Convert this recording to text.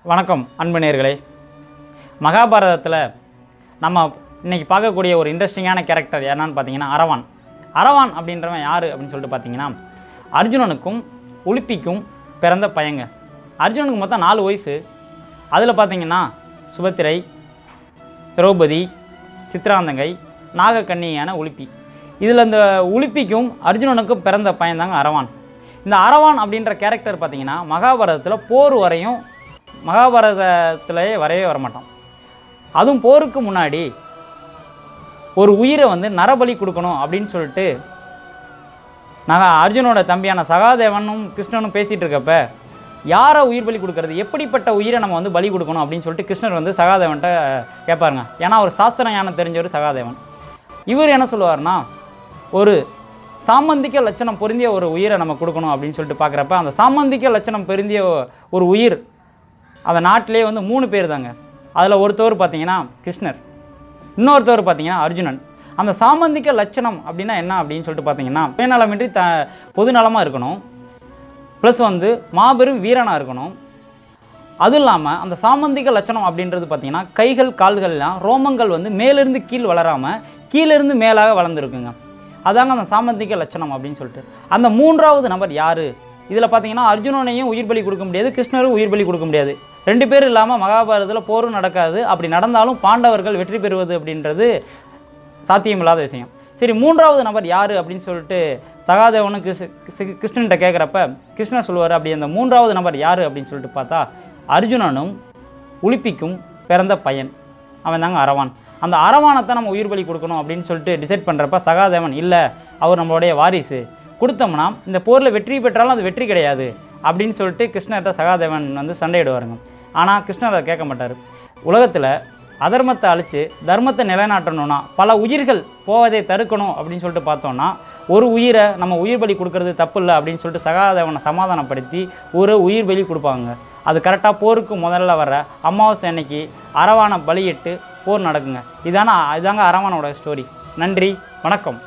வணக்கம் அன்பு நேயர்களே மகாபாரதத்தில் நம்ம இன்னைக்கு பார்க்கக்கூடிய ஒரு இன்ட்ரெஸ்டிங்கான கேரக்டர் என்னன்னு பார்த்தீங்கன்னா அரவான் அரவான் அப்படின்றவன் யார் அப்படின்னு சொல்லிட்டு பார்த்தீங்கன்னா அர்ஜுனனுக்கும் உலுப்பிக்கும் பிறந்த பையங்க அர்ஜுனனுக்கு மொத்தம் நாலு ஒய்ஃபு அதில் பார்த்தீங்கன்னா சுபத்திரை திரௌபதி சித்ராந்தங்கை நாகக்கன்னியான உலுப்பி இதில் இந்த உலுப்பிக்கும் அர்ஜுனனுக்கும் பிறந்த பையன்தாங்க அரவான் இந்த அரவான் அப்படின்ற கேரக்டர் பார்த்தீங்கன்னா மகாபாரதத்தில் போர் வரையும் மகாபாரதத்திலேயே வரவே வரமாட்டான் அதுவும் போருக்கு முன்னாடி ஒரு உயிரை வந்து நரபலி கொடுக்கணும் அப்படின்னு சொல்லிட்டு நான் அர்ஜுனோட தம்பியான சகாதேவனும் கிருஷ்ணனும் பேசிகிட்டு இருக்கப்ப யாரை உயிர் பலி கொடுக்கறது எப்படிப்பட்ட உயிரை நம்ம வந்து பலி கொடுக்கணும் அப்படின்னு சொல்லிட்டு கிருஷ்ணர் வந்து சகாதேவன்ட்ட கேட்பாருங்க ஏன்னா ஒரு சாஸ்திர ஞானம் தெரிஞ்சவர் சகாதேவன் இவர் என்ன சொல்லுவார்னா ஒரு சாமந்திக்க லட்சணம் பொருந்திய ஒரு உயிரை நம்ம கொடுக்கணும் அப்படின்னு சொல்லிட்டு பார்க்குறப்ப அந்த சாமந்திக்க லட்சணம் பொருந்திய ஒரு உயிர் அந்த நாட்டிலே வந்து மூணு பேர் தாங்க அதில் ஒருத்தவர் பார்த்தீங்கன்னா கிருஷ்ணர் இன்னொருத்தவர் பார்த்தீங்கன்னா அர்ஜுனன் அந்த சாமந்திக்க லட்சணம் அப்படின்னா என்ன அப்படின்னு சொல்லிட்டு பார்த்தீங்கன்னா சுயநலமின்றி த பொதுநலமாக இருக்கணும் ப்ளஸ் வந்து மாபெரும் வீரனாக இருக்கணும் அதுவும் இல்லாமல் அந்த சாமந்திக லட்சணம் அப்படின்றது பார்த்தீங்கன்னா கைகள் கால்கள்லாம் ரோமங்கள் வந்து மேலிருந்து கீழ் வளராமல் கீழிருந்து மேலாக வளர்ந்துருக்குங்க அதாங்க அந்த சாமந்திக லட்சணம் அப்படின்னு சொல்லிட்டு அந்த மூன்றாவது நபர் யார் இதில் பார்த்தீங்கன்னா அர்ஜுனனையும் உயிர் பலி கொடுக்க முடியாது கிருஷ்ணரும் உயிர் பலி கொடுக்க முடியாது ரெண்டு பேர் இல்லாமல் மகாபாரதத்தில் போரும் நடக்காது அப்படி நடந்தாலும் பாண்டவர்கள் வெற்றி பெறுவது அப்படின்றது சாத்தியமில்லாத விஷயம் சரி மூன்றாவது நபர் யார் அப்படின்னு சொல்லிட்டு சகாதேவனும் கிருஷ்ண கிருஷ்ண- கிருஷ்ணன்கிட்ட கேட்குறப்ப கிருஷ்ணர் சொல்லுவார் அப்படி அந்த மூன்றாவது நபர் யார் அப்படின்னு சொல்லிட்டு பார்த்தா அர்ஜுனனும் உலுப்பிக்கும் பிறந்த பையன் அவன் தாங்க அரவான் அந்த அரவானத்தை நம்ம உயிர் பலி கொடுக்கணும் அப்படின்னு சொல்லிட்டு டிசைட் பண்ணுறப்ப சகாதேவன் இல்லை அவர் நம்மளுடைய வாரிசு கொடுத்தோம்னா இந்த போரில் வெற்றி பெற்றாலும் அது வெற்றி கிடையாது அப்படின்னு சொல்லிட்டு கிருஷ்ணர்கிட்ட சகாதேவன் வந்து சண்டையிடுவாருங்க ஆனால் கிருஷ்ணர் அதை கேட்க மாட்டார் உலகத்தில் அதர்மத்தை அழித்து தர்மத்தை நிலைநாட்டணும்னா பல உயிர்கள் போவதை தடுக்கணும் அப்படின்னு சொல்லிட்டு பார்த்தோம்னா ஒரு உயிரை நம்ம உயிர் பலி கொடுக்கறது தப்பு இல்லை அப்படின்னு சொல்லிட்டு சகாதேவனை சமாதானப்படுத்தி ஒரு உயிர் பலி கொடுப்பாங்க அது கரெக்டாக போருக்கு முதல்ல வர அமாவாசை அன்னைக்கு அரவானை பலியிட்டு போர் நடக்குங்க இதான இதாங்க அரவானோட ஸ்டோரி நன்றி வணக்கம்